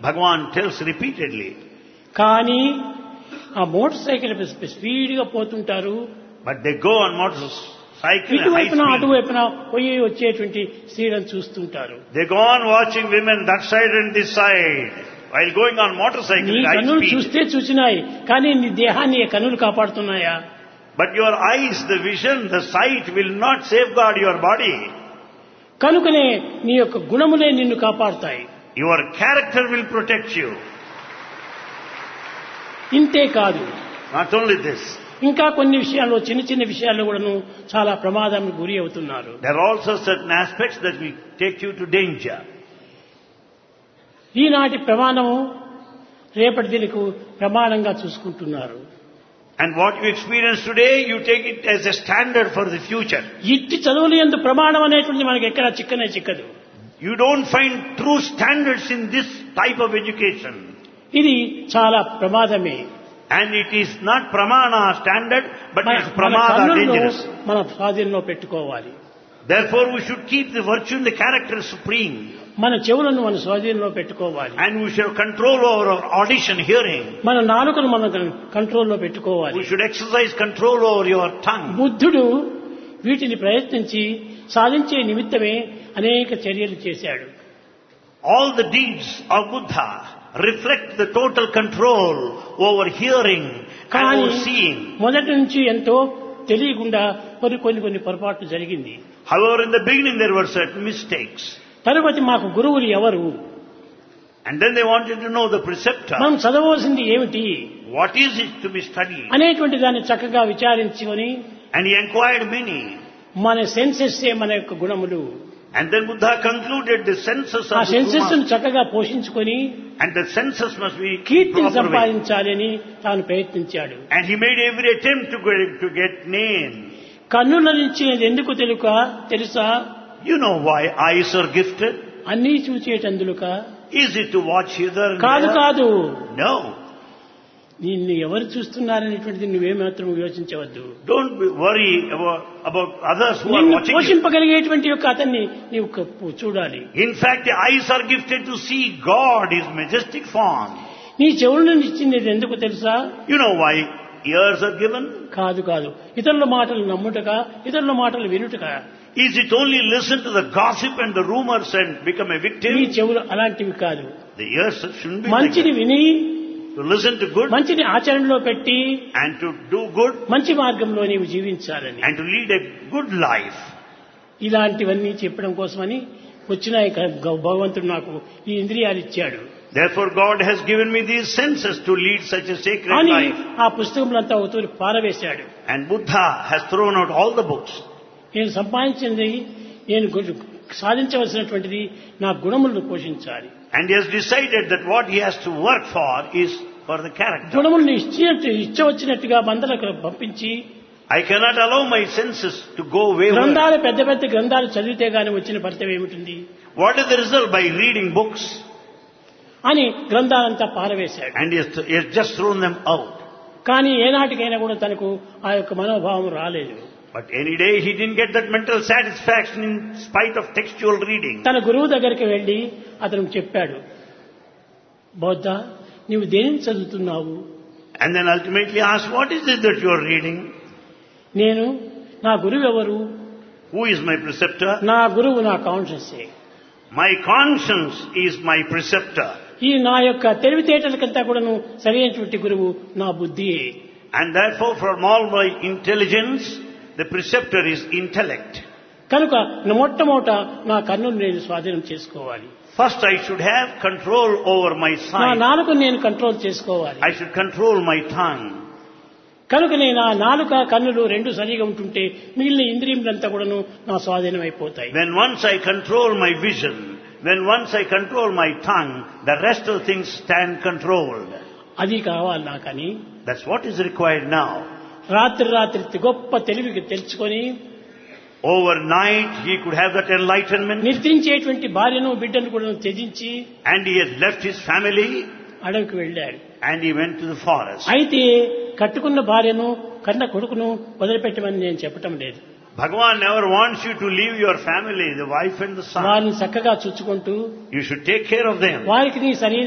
Bhagavan tells repeatedly. కానీ ఆ motor cycle స్పీడ్గా పోతుంటారు But they go on motorcycle at high ఇటువైపున speed. అటువైపున పోయి వచ్చేటువంటి స్త్రీలను చూస్తుంటారు They go on watching women that side and this side while going on motorcycle నీ at high కన్నులు speed. చూస్తే చూసినాయి కానీ నీ దేహాన్ని ఈ కన్నులు కాపాడుతున్నాయా But your eyes, the vision, the sight will not safeguard your body. కనుకనే నీ యొక్క గుణములే నిన్ను కాపాడుతాయి Your character will protect you. ఇంతే కాదు Not only this, ఇంకా కొన్ని విషయాల్లో చిన్న చిన్న విషయాల్లో కూడాను చాలా ప్రమాదానికి గురి అవుతున్నారు there are also certain aspects that will take you to danger. ఈనాటి ప్రమాణము రేపటి దీనికి ప్రమాణంగా చూసుకుంటున్నారు And what you experience today, you take it as a standard for the future. ఇట్టి చదువులు ఎందు ప్రమాణం అనేటువంటి మనకి ఎక్కడ చిక్కనే చిక్కదు You don't find true standards in this type of education. ఇది చాలా ప్రమాదమే And it is not pramana standard, but మన it is మన pramada కన్నులను dangerous. మన స్వాధీనంలో పెట్టుకోవాలి Therefore, we should keep the virtue and the character supreme. మన చెవులను మన స్వాధీనంలో పెట్టుకోవాలి And we should have control over our audition hearing. మన నాలుకను మన కంట్రోల్లో పెట్టుకోవాలి We should exercise control over your tongue. బుద్ధుడు వీటిని ప్రయత్నించి సాధించే నిమిత్తమే అనేక చర్యలు చేశాడు All the deeds of Buddha reflect the total control over hearing and కానీ over seeing. మొదటి నుంచి ఎంతో తెలియకుండా కొన్ని కొన్ని కొన్ని పొరపాట్లు జరిగింది However, in the beginning there were certain mistakes. తరువాతి మాకు గురువులు ఎవరు And then they wanted to know the preceptor. మనం చదవవలసింది ఏమిటి What is it to be studied? అనేటువంటి దాన్ని చక్కగా విచారించుకొని And he inquired many. మన సెన్సెస్ మన యొక్క గుణములు And then Buddha concluded the senses ఆ of the సెన్సెస్ Guruma. చక్కగా పోషించుకొని And the senses must be కీర్తిని proper way. సంపాదించాలని తాను ప్రయత్నించాడు And he made every attempt to get, to get name. కన్నుల నుంచి ఎందుకు తెలుక తెలుసా You know why eyes are gifted? అన్నీ చూచేటందులుక Is it to watch hither and కాదు there? కాదు No. నిన్ను ఎవరు చూస్తున్నారనేటువంటిది నువ్వేమాత్రం యోచించవద్దు Don't be worry about, about others who are నిన్ను watching you. పోషింపగలిగేటువంటి యొక్క అతన్ని నీవు క- చూడాలి In fact, the eyes are gifted to see God, His majestic form. నీ చెవులను ఇచ్చింది ఎందుకు తెలుసా You know why ears are given? కాదు కాదు ఇతరుల మాటలు నమ్ముటక ఇతరుల మాటలు వినుటక Is it only listen to the gossip and the rumors and become a నీ victim? చెవులు అలాంటివి కాదు The ears shouldn't be like మంచిని that. విని To listen to good మంచిని ఆచరణలో పెట్టి and to do good మంచి మార్గంలో నీవు జీవించాలని and to lead a good life. ఇలాంటివన్నీ చెప్పడం కోసమని వచ్చిన భగవంతుడు నాకు ఈ ఇంద్రియాలు ఇచ్చాడు Therefore God has given me these senses to lead such a sacred అని life. ఆ పుస్తకములంతా అవుతూ పారవేశాడు And Buddha has thrown out all the books. నేను సంపాదించింది నేను గు- సాధించవలసినటువంటిది నా గుణములను పోషించాలి And he has decided that what he has to work for is for the character. గుణములను ఇచ్చినట్టు ఇచ్చవచ్చినట్టుగా మందలకు పంపించి I cannot allow my senses to go wayward. గ్రంథాలు పెద్ద పెద్ద గ్రంథాలు చదివితే గాని వచ్చిన ఫలితం ఏమిటి What is the result by reading books? అని గ్రంథాలంతా పారవేశాడు And he has, he has just thrown them out. కానీ ఏనాటికైనా కూడా తనకు ఆ యొక్క మనోభావం రాలేదు But any day he didn't get that mental satisfaction in spite of textual reading. తన గురువు దగ్గరికి వెళ్లి అతను చెప్పాడు బౌద్ధ నీవు దేనిని చదువుతున్నావు And then ultimately asked, what is it that you are reading? నేను నా గురువు ఎవరు Who is my preceptor? నా గురువు నా కాన్షియసే My conscience is my preceptor. ఈ నా యొక్క తెలివితేటలకంతా కూడాను సరైనటువంటి గురువు నా బుద్ధియే And therefore from all my intelligence, the preceptor is intellect. కనుక మొట్టమొదట నా కన్నును నేను స్వాధీనం చేసుకోవాలి First I should have control over my నా sight. నాలుకను నేను కంట్రోల్ చేసుకోవాలి I should control my tongue. కనుక నేను ఆ నాలుక కన్నులు రెండు సరిగా ఉంటుంటే మిగిలిన ఇంద్రియములంతా కూడాను నా స్వాధీనం అయిపోతాయి When once I control my vision, when once I control my tongue, the rest of things stand controlled. అది కావాలి నాకని That's what is required now. రాత్రి రాత్రి గొప్ప తెలివికి తెలుసుకొని Overnight he could have that enlightenment నిర్దించేటువంటి భార్యను బిడ్డను కూడా త్యజించి and he had left his family అడవికి వెళ్ళాడు and he went to the forest. అయితే కట్టుకున్న భార్యను కన్న కొడుకును వదిలిపెట్టమని నేను చెప్పటం లేదు Bhagavan never wants you to leave your family, the wife and the son. వారిని చక్కగా చూచుకుంటూ You should take care of them. వారికి నీ సరైన